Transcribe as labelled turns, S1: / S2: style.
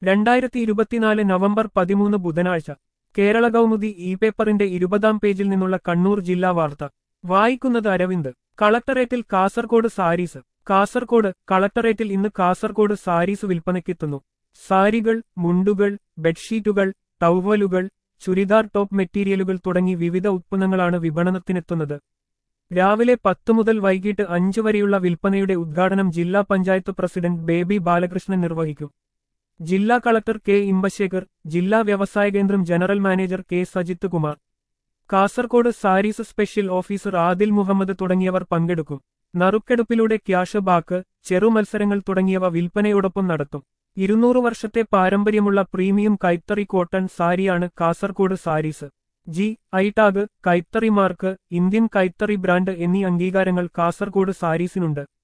S1: രണ്ടായിരത്തി ഇരുപത്തിനാല് നവംബർ പതിമൂന്ന് ബുധനാഴ്ച കേരള കൗമുദി ഇ പേപ്പറിന്റെ ഇരുപതാം പേജിൽ നിന്നുള്ള കണ്ണൂർ ജില്ലാ വാർത്ത വായിക്കുന്നത് അരവിന്ദ് കളക്ടറേറ്റിൽ കാസർകോട് സാരീസ് കാസർകോട് കളക്ടറേറ്റിൽ ഇന്ന് കാസർകോട് സാരീസ് വിൽപ്പനയ്ക്കെത്തുന്നു സാരികൾ മുണ്ടുകൾ ബെഡ്ഷീറ്റുകൾ ടൗവലുകൾ ചുരിദാർ ടോപ്പ് മെറ്റീരിയലുകൾ തുടങ്ങി വിവിധ ഉത്പന്നങ്ങളാണ് വിപണനത്തിനെത്തുന്നത് രാവിലെ പത്ത് മുതൽ വൈകിട്ട് അഞ്ചു വരെയുള്ള വിൽപ്പനയുടെ ഉദ്ഘാടനം ജില്ലാ പഞ്ചായത്ത് പ്രസിഡന്റ് ബേബി ബാലകൃഷ്ണൻ നിർവഹിക്കും ജില്ലാ കളക്ടർ കെ ഇമ്പശേഖർ ജില്ലാ വ്യവസായ കേന്ദ്രം general manager K Sajith Kumar Kasaragod sarees special officer Adil Muhammad തുടങ്ങിയവർ പങ്കെടുക്കും നറുക്കെടുപ്പിലൂടെ ക്യാഷ് ബാക്ക് ചെറുമത്സരങ്ങൾ തുടങ്ങിയവ വിൽപ്പനയോടൊപ്പം നടത്തും ഇരുന്നൂറ് വർഷത്തെ പാരമ്പര്യമുള്ള പ്രീമിയം കൈത്തറി കോട്ടൺ സാരിയാണ് Kasaragod sarees G I tag കൈത്തറി മാർക്ക് ഇന്ത്യൻ കൈത്തറി ബ്രാൻഡ് എന്നീ അംഗീകാരങ്ങൾ കാസർകോട് സാരീസിനുണ്ട്